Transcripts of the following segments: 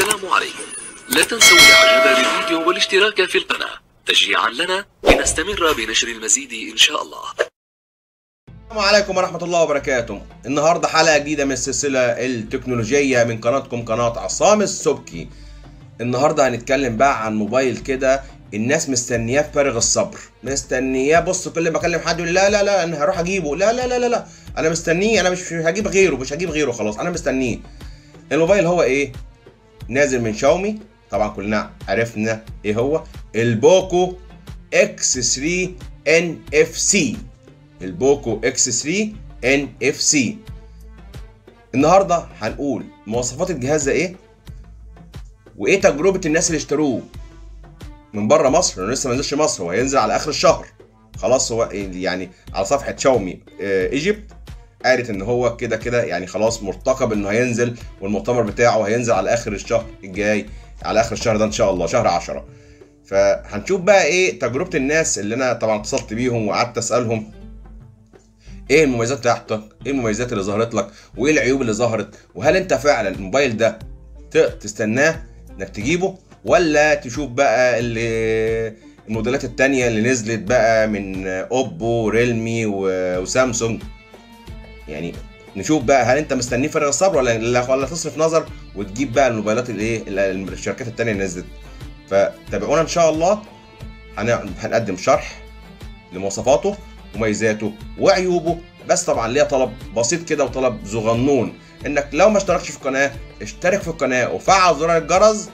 السلام عليكم لا تنسوا الاعجاب بالفيديو والاشتراك في القناة تشجيعا لنا لنستمر بنشر المزيد ان شاء الله السلام عليكم ورحمة الله وبركاته النهاردة حلقة جديدة من السلسلة التكنولوجية من قناتكم قناة عصام السبكي النهاردة هنتكلم بقى عن موبايل كده الناس مستنياه بفارغ الصبر مستنياه بص كل ما اكلم حد يقول لي لا لا لا انا هروح اجيبه لا لا لا لا لا انا مستنيه انا مش هجيب غيره مش هجيب غيره خلاص انا مستنيه الموبايل هو ايه نازل من شاومي طبعا كلنا عرفنا ايه هو البوكو اكس 3 ان اف سي البوكو اكس 3 ان اف سي النهارده هنقول مواصفات الجهاز ده ايه وايه تجربه الناس اللي اشتروه من بره مصر لانه لسه ما نزلش مصر هو هينزل على اخر الشهر خلاص هو يعني على صفحه شاومي ايجيبت قالت ان هو كده كده يعني خلاص مرتقب انه هينزل والمؤتمر بتاعه هينزل على اخر الشهر الجاي على اخر الشهر ده ان شاء الله شهر 10 فهنشوف بقى ايه تجربه الناس اللي انا طبعا اتصلت بيهم وقعدت اسالهم ايه المميزات بتاعتك ايه المميزات اللي ظهرت لك وايه العيوب اللي ظهرت وهل انت فعلا الموبايل ده تستناه انك تجيبه ولا تشوف بقى اللي الموديلات التانية اللي نزلت بقى من اوبو ريلمي وسامسونج يعني نشوف بقى هل انت مستنيه فارغ الصبر ولا ولا تصرف نظر وتجيب بقى الموبايلات الايه الشركات التانية اللي نزلت فتابعونا ان شاء الله هنقدم شرح لمواصفاته مميزاته وعيوبه بس طبعا ليها طلب بسيط كده وطلب صغنون انك لو ما اشتركتش في القناه اشترك في القناه وفعل زرار الجرس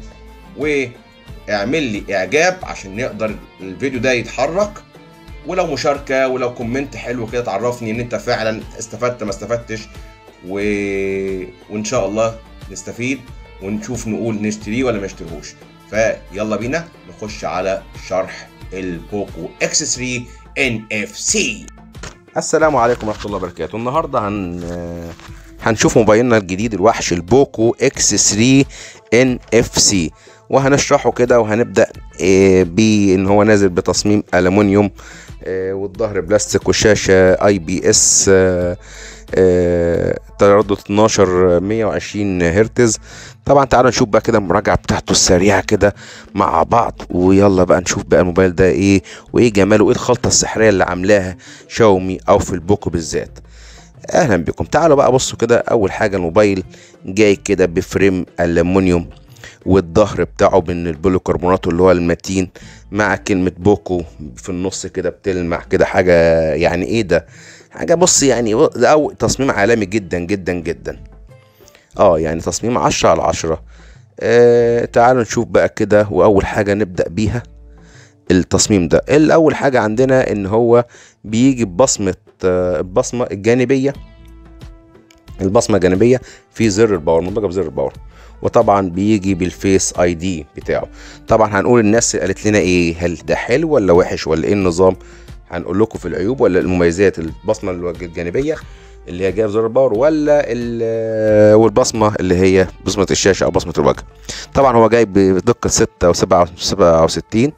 واعمل لي اعجاب عشان نقدر الفيديو ده يتحرك ولو مشاركه ولو كومنت حلو كده تعرفني ان انت فعلا استفدت ما استفدتش و... وان شاء الله نستفيد ونشوف نقول نشتريه ولا ما نشتريهوش فيلا بينا نخش على شرح البوكو اكس 3 ان اف سي السلام عليكم ورحمه الله وبركاته النهارده هن هنشوف موبايلنا الجديد الوحش البوكو اكس 3 ان اف سي وهنشرحه كده وهنبدا بان هو نازل بتصميم الومنيوم والظهر بلاستيك والشاشه اي بي اس تردد 12 120 هرتز طبعا تعالوا نشوف بقى كده المراجعه بتاعته السريعه كده مع بعض ويلا بقى نشوف بقى الموبايل ده ايه وايه جماله وايه الخلطه السحريه اللي عاملاها شاومي او في البوكو بالذات اهلا بكم تعالوا بقى بصوا كده اول حاجه الموبايل جاي كده بفريم الومنيوم والظهر بتاعه من البوليكربونات اللي هو المتين مع كلمة بوكو في النص كده بتلمع كده حاجة يعني ايه ده حاجة بص يعني ده أو تصميم عالمي جدا جدا جدا اه يعني تصميم عشرة على عشرة آه تعالوا نشوف بقى كده وأول حاجة نبدأ بيها التصميم ده الأول حاجة عندنا إن هو بيجي ببصمة آه البصمة الجانبية البصمة الجانبية في زر الباور مدمجة بزر الباور وطبعا بيجي بالفيس اي دي بتاعه طبعا هنقول الناس قالت لنا ايه هل ده حلو ولا وحش ولا ايه النظام هنقول لكم في العيوب ولا المميزات البصمه الجانبيه اللي هي جايه بزر الباور ولا والبصمه اللي هي بصمه الشاشه او بصمه الوجه طبعا هو جاي بدقه 6 و67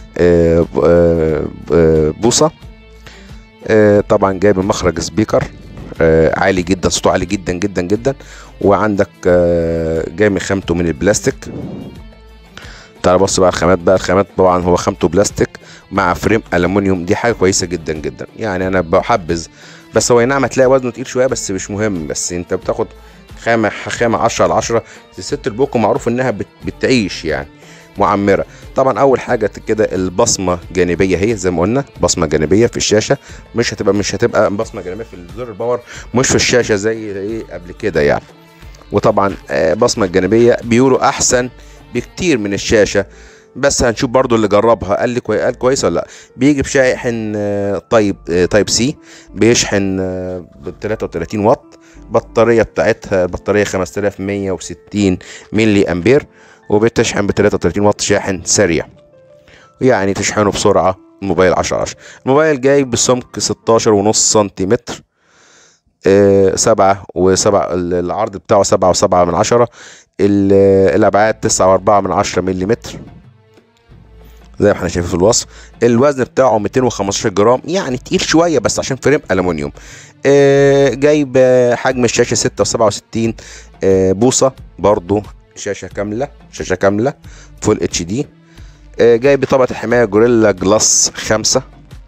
بوصه طبعا جاي بمخرج سبيكر عالي جدا صوته عالي جدا جدا جدا وعندك جاي من خامته من البلاستيك تعال بص بقى الخامات بقى الخامات طبعا هو خامته بلاستيك مع فريم الومنيوم دي حاجه كويسه جدا جدا يعني انا بحبذ بس هو نعم هتلاقي وزنه تقيل شويه بس مش مهم بس انت بتاخد خامه خامه 10 على 10 الست البوكو معروف انها بتعيش يعني معمره طبعا اول حاجه كده البصمه جانبيه هي زي ما قلنا بصمه جانبيه في الشاشه مش هتبقى مش هتبقى بصمه جانبيه في زر الباور مش في الشاشه زي ايه قبل كده يعني وطبعا بصمه جانبيه بيقولوا احسن بكتير من الشاشه بس هنشوف برضو اللي جربها قال لي كوي... قال كويس ولا لا بيجي بشاحن طيب تايب سي بيشحن ب 33 واط بطاريه بتاعتها البطاريه 5160 ملي امبير وبتشحن ب 33 واط شاحن سريع يعني تشحنه بسرعه الموبايل 10 10 الموبايل جاي بسمك 16 ونص سنتيمتر آه سبعة وسبعة العرض بتاعه سبعة وسبعة من عشرة الأبعاد تسعة وأربعة من عشرة مليمتر زي ما احنا شايفين في الوصف الوزن بتاعه 215 جرام يعني تقيل شويه بس عشان فريم الومنيوم آه جايب حجم الشاشه 6 و67 آه بوصه برضو شاشه كامله شاشه كامله فول اتش دي جاي بطبقه الحمايه جوريلا جلاس خمسة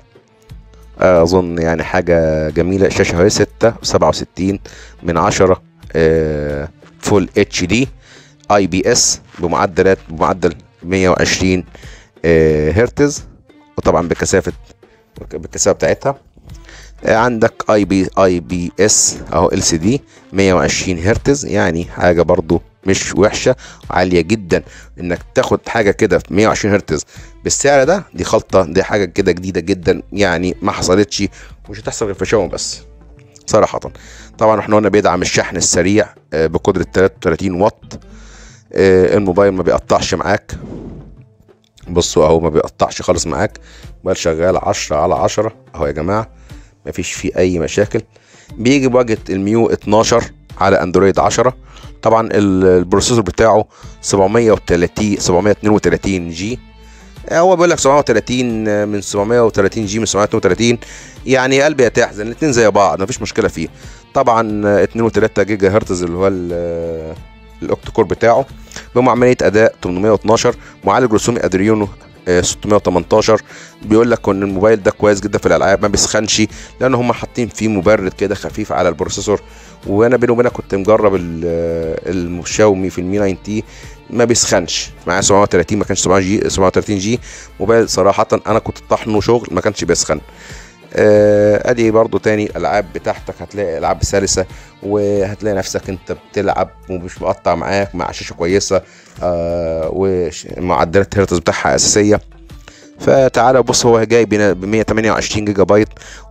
آه، اظن يعني حاجه جميله الشاشه اهي 6 67 من 10 فول اتش دي اي بي اس بمعدلات بمعدل 120 آه، هرتز وطبعا بكثافه بالكثافه بتاعتها آه، عندك اي بي اي بي اس اهو ال سي دي 120 هرتز يعني حاجه برضو مش وحشه عاليه جدا انك تاخد حاجه كده في 120 هرتز بالسعر ده دي خلطه دي حاجه كده جديده جدا يعني ما حصلتش ومش هتحصل غير في شاومي بس صراحه طبعا احنا قلنا بيدعم الشحن السريع آه، بقدره 33 واط آه، الموبايل ما بيقطعش معاك بصوا اهو ما بيقطعش خالص معاك موبايل شغال 10 على 10 اهو يا جماعه مفيش فيه اي مشاكل بيجي بواجهه الميو 12 على اندرويد 10 طبعا ال- البروسيسور بتاعه 730 732 جي هو بيقول لك 730 من 730 جي من 732 يعني قلبي يتحزن الاثنين زي بعض مفيش مشكله فيه طبعا 2 و3 جيجا هرتز اللي هو ال- الاوكتا كور بتاعه بمعمليه اداء 812 معالج رسومي ادريونو آه، 618 بيقول لك ان الموبايل ده كويس جدا في الالعاب ما بيسخنش لان هم حاطين فيه مبرد كده خفيف على البروسيسور وانا بيني وبينك كنت مجرب ال- الشاومي في المي 9 تي ما بيسخنش معاه 730 ما كانش 7 جي 730 جي موبايل صراحه انا كنت طحنه شغل ما كانش بيسخن آه، ادي برضو تاني الالعاب بتاعتك هتلاقي العاب سلسه وهتلاقي نفسك انت بتلعب ومش مقطع معاك مع شاشه كويسه آه، ومعدلات هرتز بتاعها اساسيه فتعالى بص هو جاي ب 128 جيجا بايت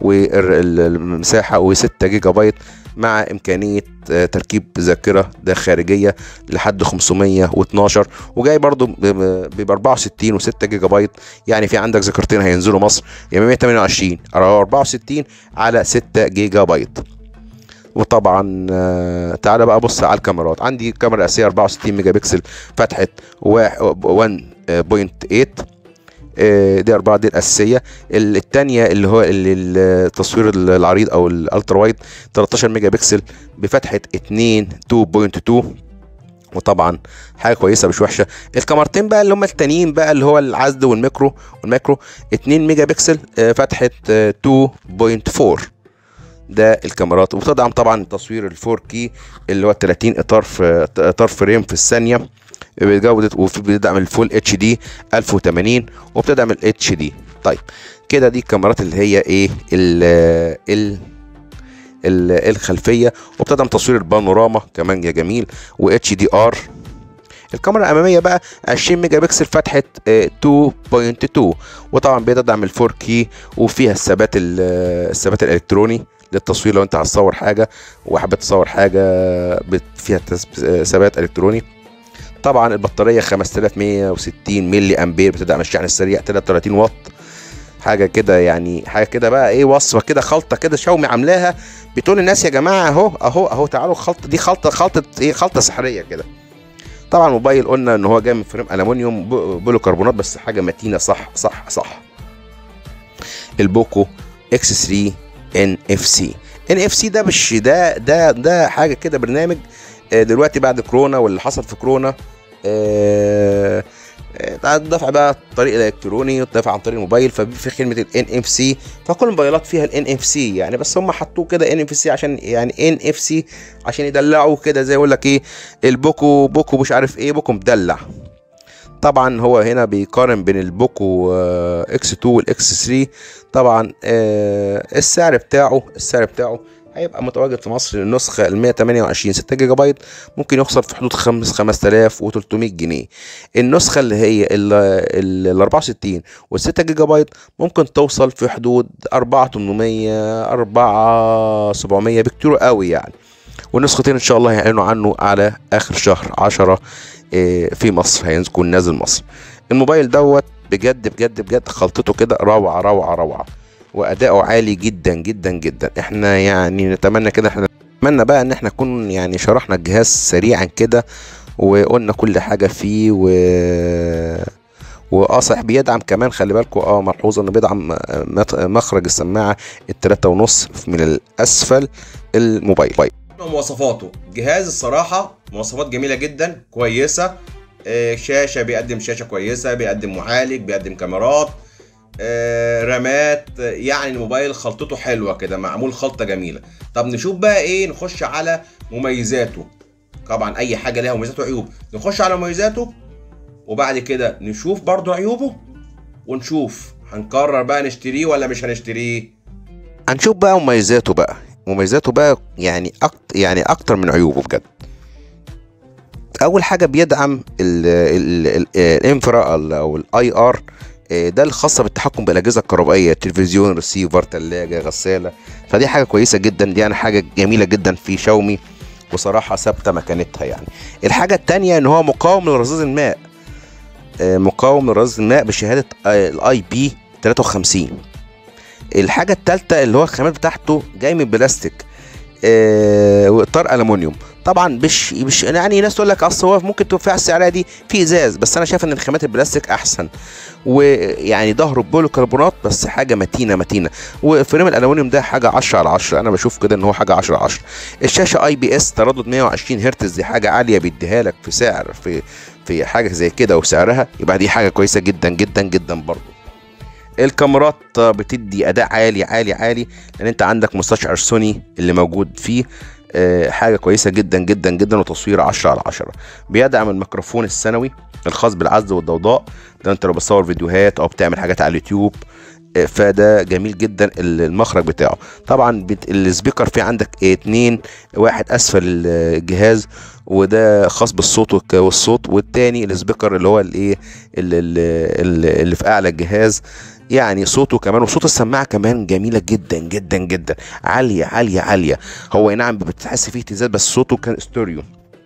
والمساحه و6 جيجا بايت مع امكانيه آه، تركيب ذاكره ده خارجيه لحد 512 وجاي برضو ب 64 و6 جيجا بايت يعني في عندك ذاكرتين هينزلوا مصر يا 128 او 64 على 6 جيجا بايت وطبعا آه، تعالى بقى بص على الكاميرات عندي كاميرا اساسيه 64 ميجا بكسل فتحه واحد- 1.8 آه، دي أربعة دي الأساسية ال- التانية اللي هو ال- ال- التصوير العريض أو الألترا وايد 13 ميجا بكسل بفتحة 2 2.2 وطبعا حاجه كويسه مش وحشه الكاميرتين بقى اللي هم التانيين بقى اللي هو العزل والميكرو والماكرو 2 ميجا بكسل آه، فتحه آه، 2.4 ده الكاميرات وبتدعم طبعا تصوير ال 4K اللي هو 30 اطار في اطار فريم في الثانيه بجوده وبتدعم الفول اتش دي 1080 وبتدعم الاتش دي طيب كده دي الكاميرات اللي هي ايه ال ال ال- الخلفيه وبتدعم تصوير البانوراما كمان يا جميل و اتش دي ار الكاميرا الاماميه بقى 20 ميجا بكسل فتحه آه، 2.2 وطبعا بتدعم ال 4K وفيها الثبات ال- الثبات الالكتروني للتصوير لو انت هتصور حاجه وحبيت تصور حاجه بت- فيها تس- آه، ثبات الكتروني طبعا البطاريه 5160 ملي امبير بتدعم الشحن السريع 33 واط حاجه كده يعني حاجه كده بقى ايه وصفه كده خلطه كده شاومي عاملاها بتقول للناس يا جماعه اهو اهو اهو تعالوا خلطه دي خلطه خلطه ايه خلطه سحريه كده طبعا الموبايل قلنا ان هو جاي من فريم الومنيوم ب- بولو كربونات بس حاجه متينه صح صح صح البوكو اكس 3 ان اف سي ان اف سي ده مش ده ده ده حاجه كده برنامج آه، دلوقتي بعد كورونا واللي حصل في كورونا آه، آه، الدفع بقى طريق الالكتروني والدفع عن طريق الموبايل ففي خدمه الان اف سي فكل الموبايلات فيها الان اف سي يعني بس هم حطوه كده ان اف سي عشان يعني ان اف سي عشان يدلعوا كده زي يقول لك ايه البوكو بوكو مش عارف ايه بوكو مدلع طبعا هو هنا بيقارن بين البوكو آه، اكس 2 والاكس 3 طبعا آه، السعر بتاعه السعر بتاعه هيبقى متواجد في مصر النسخة ال 128 6 جيجا بايت ممكن يوصل في حدود 5 5300 جنيه النسخة اللي هي ال ال 64 وال 6 جيجا بايت ممكن توصل في حدود 4800 4700 بكتير قوي يعني والنسختين ان شاء الله هيعلنوا عنه على اخر شهر 10 آه، في مصر هيكون نازل مصر الموبايل دوت بجد بجد بجد خلطته كده روعه روعه روعه واداؤه عالي جدا جدا جدا احنا يعني نتمنى كده احنا نتمنى بقى ان احنا نكون يعني شرحنا الجهاز سريعا كده وقلنا كل حاجه فيه و واه صحيح بيدعم كمان خلي بالكم اه ملحوظه انه بيدعم آه، مت- مخرج السماعه التلاتة ونص من الاسفل الموبايل مواصفاته جهاز الصراحة مواصفات جميلة جدا كويسة آه، شاشة بيقدم شاشة كويسة بيقدم معالج بيقدم كاميرات آه، رامات آه، يعني الموبايل خلطته حلوة كده معمول خلطة جميلة طب نشوف بقى ايه نخش على مميزاته طبعا اي حاجة ليها مميزات وعيوب نخش على مميزاته وبعد كده نشوف برضو عيوبه ونشوف هنقرر بقى نشتريه ولا مش هنشتريه هنشوف بقى مميزاته بقى مميزاته بقى يعني أكتر يعني اكتر من عيوبه بجد اول حاجه بيدعم الانفرا او الاي ار ده الخاصه بالتحكم بالاجهزه الكهربائيه تلفزيون ريسيفر ثلاجه غساله فدي حاجه كويسه جدا دي يعني حاجه جميله جدا في شاومي وصراحه ثابته مكانتها يعني الحاجه التانية ان هو مقاوم لرذاذ الماء آه، مقاوم لرذاذ الماء بشهاده الاي بي 53 الحاجه الثالثه اللي هو الخامات بتاعته جاي من بلاستيك آه، واطار الومنيوم طبعا مش مش يعني ناس تقول لك اصل هو ممكن تبقى السعريه دي في ازاز بس انا شايف ان الخامات البلاستيك احسن ويعني ظهره بوليكربونات بس حاجه متينه متينه وفريم الالومنيوم ده حاجه 10 على 10 انا بشوف كده ان هو حاجه 10 على 10 الشاشه اي بي اس تردد 120 هرتز دي حاجه عاليه بيديها لك في سعر في في حاجه زي كده وسعرها يبقى دي حاجه كويسه جدا جدا جدا برضه الكاميرات بتدي اداء عالي عالي عالي لان انت عندك مستشعر سوني اللي موجود فيه آه، حاجه كويسه جدا جدا جدا وتصوير 10 على 10 بيدعم الميكروفون السنوي الخاص بالعزل والضوضاء ده انت لو بتصور فيديوهات او بتعمل حاجات على اليوتيوب آه، فده جميل جدا ال- المخرج بتاعه طبعا بت... السبيكر فيه عندك اتنين واحد اسفل الجهاز وده خاص بالصوت والك- والصوت والتاني السبيكر اللي هو الايه اللي, اللي, اللي في اعلى الجهاز يعني صوته كمان وصوت السماعه كمان جميله جدا جدا جدا عاليه عاليه عاليه هو أي نعم بتحس فيه اهتزاز بس صوته كان استوريو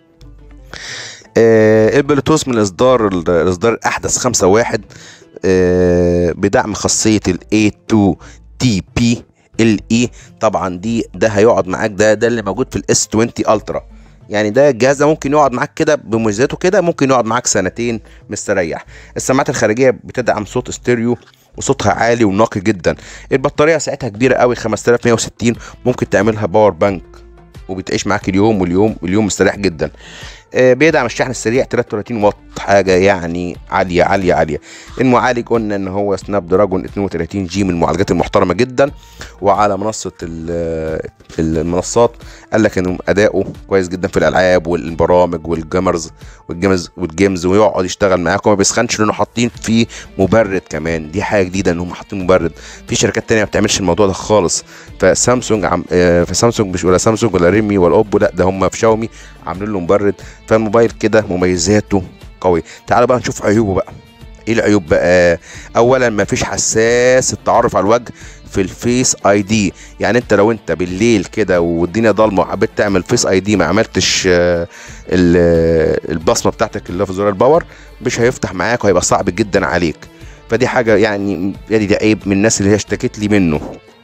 آه البلوتوث من الاصدار الاصدار الاحدث 5.1 آه بدعم خاصيه ال A2 TP LE طبعا دي ده هيقعد معاك ده ده اللي موجود في الاس 20 الترا يعني ده الجهاز ده ممكن يقعد معاك كده بمميزاته كده ممكن يقعد معاك سنتين مستريح السماعات الخارجيه بتدعم صوت ستيريو وصوتها عالي ونقي جدا البطاريه ساعتها كبيره قوي 5160 ممكن تعملها باور بانك وبتعيش معاك اليوم واليوم واليوم مستريح جدا آه، بيدعم الشحن السريع 33 واط حاجه يعني عاليه عاليه عاليه المعالج قلنا ان هو سناب دراجون 32 جي من المعالجات المحترمه جدا وعلى منصه ال- المنصات قال لك انه اداؤه كويس جدا في الالعاب والبرامج والجيمرز والجيمز والجيمز ويقعد يشتغل معاك وما بيسخنش لانه حاطين فيه مبرد كمان دي حاجه جديده ان هم حاطين مبرد في شركات تانية ما بتعملش الموضوع ده خالص فسامسونج عم آه، فسامسونج مش ولا سامسونج ولا ريمي ولا اوبو لا ده هم في شاومي عاملين له مبرد فالموبايل كده مميزاته قوي تعالوا بقى نشوف عيوبه بقى ايه العيوب بقى اولا ما فيش حساس التعرف على الوجه في الفيس اي دي يعني انت لو انت بالليل كده والدنيا ضلمه وحبيت تعمل فيس اي دي ما عملتش آه، ال- البصمه بتاعتك اللي في زرار الباور مش هيفتح معاك وهيبقى صعب جدا عليك فدي حاجه يعني يعني دي عيب من الناس اللي هي اشتكت لي منه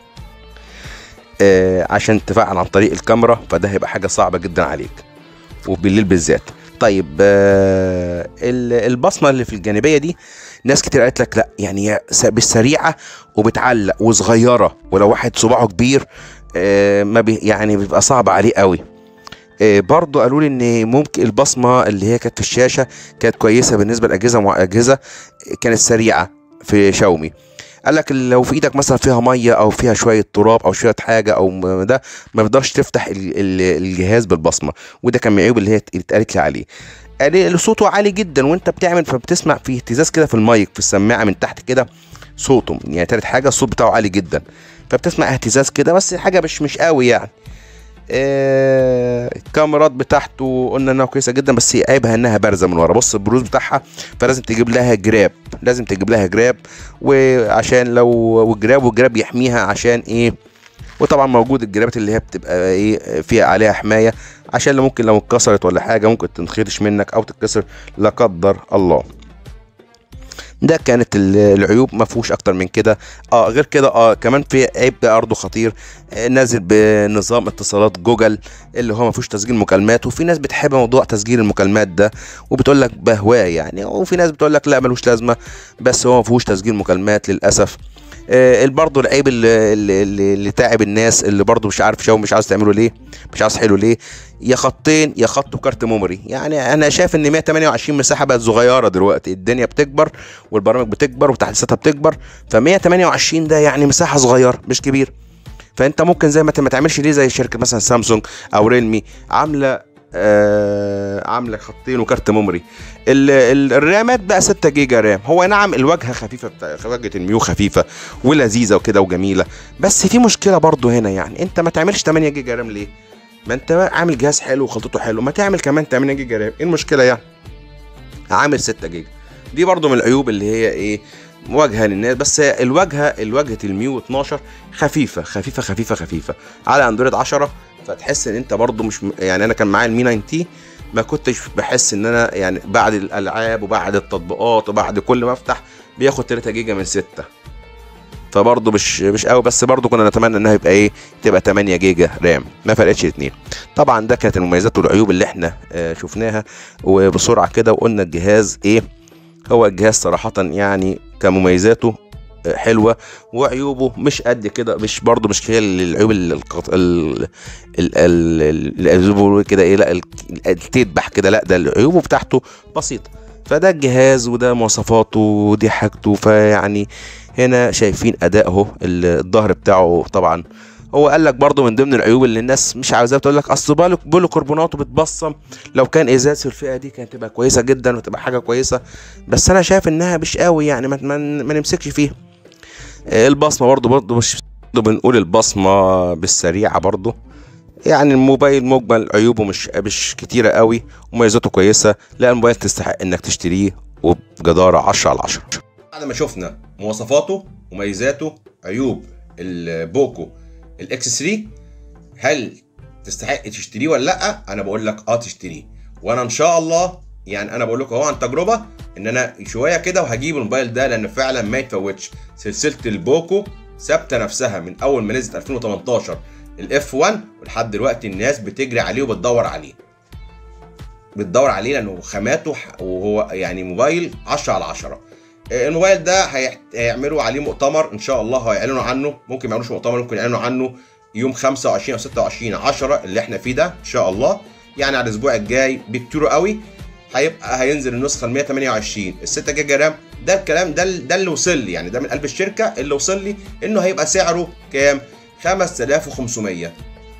آه عشان تفعل عن طريق الكاميرا فده هيبقى حاجه صعبه جدا عليك وبالليل بالذات طيب آه ال- البصمه اللي في الجانبيه دي ناس كتير قالت لك لا يعني هي س- بالسريعه وبتعلق وصغيره ولو واحد صباعه كبير آه ما بي يعني بيبقى صعب عليه قوي آه برضو قالوا لي ان ممكن البصمه اللي هي كانت في الشاشه كانت كويسه بالنسبه لاجهزه مع اجهزه كانت سريعه في شاومي قال لك لو في ايدك مثلا فيها ميه او فيها شويه تراب او شويه حاجه او م- ده ما بتقدرش تفتح ال- ال- الجهاز بالبصمه وده كان من العيوب اللي هي اللي اتقالت لي عليه قال لي صوته عالي جدا وانت بتعمل فبتسمع فيه اهتزاز كده في المايك في السماعه من تحت كده صوته يعني تالت حاجه الصوت بتاعه عالي جدا فبتسمع اهتزاز كده بس حاجه مش مش قوي يعني آه، الكاميرات بتاعته قلنا انها كويسه جدا بس هي عيبها انها بارزه من ورا بص البروز بتاعها فلازم تجيب لها جراب لازم تجيب لها جراب وعشان لو والجراب والجراب يحميها عشان ايه وطبعا موجود الجرابات اللي هي بتبقى ايه فيها عليها حمايه عشان لو ممكن لو اتكسرت ولا حاجه ممكن تنخدش منك او تتكسر لا قدر الله ده كانت ال- العيوب ما فيهوش اكتر من كده اه غير كده اه كمان في عيب برضه خطير آه، نازل بنظام اتصالات جوجل اللي هو ما فيهوش تسجيل مكالمات وفي ناس بتحب موضوع تسجيل المكالمات ده وبتقول لك بهواه يعني وفي ناس بتقول لك لا ملوش لازمه بس هو ما فيهوش تسجيل مكالمات للاسف آه برضه العيب اللي, اللي, اللي تعب الناس اللي برضه مش عارف شاومي مش عاوز تعمله ليه مش عاوز حلو ليه يا خطين يا خط وكارت ميموري يعني انا شايف ان 128 مساحه بقت صغيره دلوقتي الدنيا بتكبر والبرامج بتكبر وتحديثاتها بتكبر ف 128 ده يعني مساحه صغيره مش كبير فانت ممكن زي ما ت- ما تعملش ليه زي شركه مثلا سامسونج او ريلمي عامله آه عامله خطين وكارت ميموري ال- ال- الرامات بقى 6 جيجا رام هو نعم الواجهه خفيفه بتاع واجهه الميو خفيفه ولذيذه وكده وجميله بس في مشكله برضو هنا يعني انت ما تعملش 8 جيجا رام ليه ما انت عامل جهاز حلو وخلطته حلو ما تعمل كمان 8 جيجا رام ايه المشكله يعني عامل 6 جيجا دي برضو من العيوب اللي هي ايه واجهه للناس بس الواجهه الواجهه الميو 12 خفيفه خفيفه خفيفه خفيفه على اندرويد 10 فتحس ان انت برضو مش م- يعني انا كان معايا المي 9 تي ما كنتش بحس ان انا يعني بعد الالعاب وبعد التطبيقات وبعد كل ما افتح بياخد 3 جيجا من 6 فبرضه مش مش قوي بس برضه كنا نتمنى انها يبقى ايه تبقى 8 جيجا رام ما فرقتش اتنين طبعا ده كانت المميزات والعيوب اللي احنا آه شفناها وبسرعه كده وقلنا الجهاز ايه هو الجهاز صراحه يعني كمميزاته آه، حلوه وعيوبه مش قد كده مش برضه مش هي العيوب ال- القط- ال- ال- ال- ال- ال- زي ما بيقولوا كده ايه لا ال- ال- تذبح كده لا ده العيوبه بتاعته بسيطه فده الجهاز وده مواصفاته ودي حاجته فيعني هنا شايفين اداء اهو ال- الظهر بتاعه طبعا هو قال لك برضه من ضمن العيوب اللي الناس مش عاوزاها بتقول لك اصل بالك بولو كربوناته بتبصم لو كان ازاز في الفئه دي كانت تبقى كويسه جدا وتبقى حاجه كويسه بس انا شايف انها مش قوي يعني ما, ما, ما نمسكش فيها آه، البصمه برضه برضه مش برضه بنقول البصمه بالسريعه برضه يعني الموبايل مجمل عيوبه مش مش كتيره قوي ومميزاته كويسه لا الموبايل تستحق انك تشتريه وبجداره 10 على 10 بعد ما شفنا مواصفاته مميزاته عيوب البوكو الاكس 3 هل تستحق تشتريه ولا لا انا بقول لك اه تشتريه وانا ان شاء الله يعني انا بقول لكم اهو عن تجربه ان انا شويه كده وهجيب الموبايل ده لان فعلا ما يتفوتش سلسله البوكو ثابته نفسها من اول ما نزلت 2018 الاف 1 ولحد دلوقتي الناس بتجري عليه وبتدور عليه بتدور عليه لانه خاماته ح- وهو يعني موبايل 10 على 10 آه، الموبايل ده هيحت- هيعملوا عليه مؤتمر ان شاء الله هيعلنوا عنه ممكن ما يعملوش مؤتمر ممكن يعلنوا عنه يوم 25 او 26 10 اللي احنا فيه ده ان شاء الله يعني على الاسبوع الجاي بكتير قوي هيبقى هينزل النسخه ال 128 ال 6 جيجا رام ده الكلام ده ده اللي وصل لي يعني ده من قلب الشركه اللي وصل لي انه هيبقى سعره كام 5500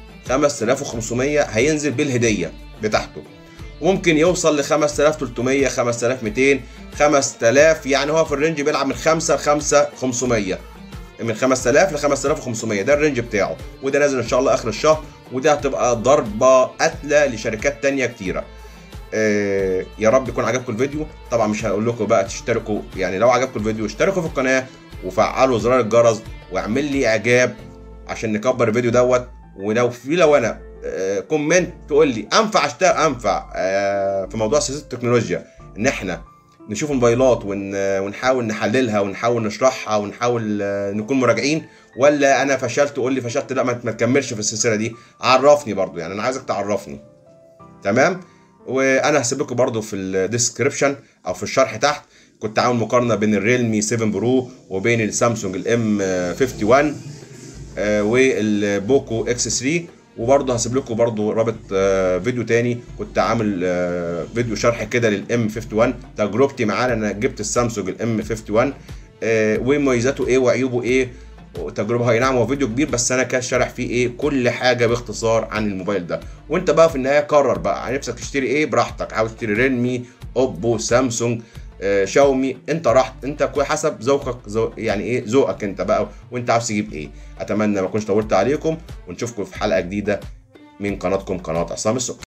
5500 هينزل بالهديه بتاعته ممكن يوصل ل 5300 5200 5000 يعني هو في الرينج بيلعب من 5 ل 5500 من 5000 ل 5500 ده الرينج بتاعه وده نازل ان شاء الله اخر الشهر وده هتبقى ضربه قاتله لشركات تانية كتيره آه يا رب يكون عجبكم الفيديو طبعا مش هقول لكم بقى تشتركوا يعني لو عجبكم الفيديو اشتركوا في القناه وفعلوا زرار الجرس واعمل لي اعجاب عشان نكبر الفيديو دوت ولو في لو انا آه، كومنت تقول لي انفع اشتغل انفع آه، في موضوع سياسه التكنولوجيا ان احنا نشوف موبايلات ون... ونحاول نحللها ونحاول نشرحها ونحاول آه، نكون مراجعين ولا انا فشلت تقول لي فشلت لا ما ما تكملش في السلسله دي عرفني برضو يعني انا عايزك تعرفني تمام وانا هسيب لكم برضو في الديسكربشن او في الشرح تحت كنت عامل مقارنه بين الريلمي 7 برو وبين السامسونج الام 51 آه، والبوكو اكس 3 وبرضه هسيب لكم برضه رابط آه، فيديو تاني كنت عامل آه، فيديو شرح كده للام 51 تجربتي معاه انا جبت السامسونج الام 51 آه، ومميزاته ايه وعيوبه ايه وتجربه هي نعم هو فيديو كبير بس انا كان شارح فيه ايه كل حاجه باختصار عن الموبايل ده وانت بقى في النهايه قرر بقى نفسك تشتري ايه براحتك عاوز تشتري ريلمي اوبو سامسونج آه، شاومي انت راحت انت كو- حسب ذوقك ذو يعني ايه ذوقك انت بقى وانت عاوز تجيب ايه اتمنى ما اكونش طولت عليكم ونشوفكم في حلقه جديده من قناتكم قناه عصام السكر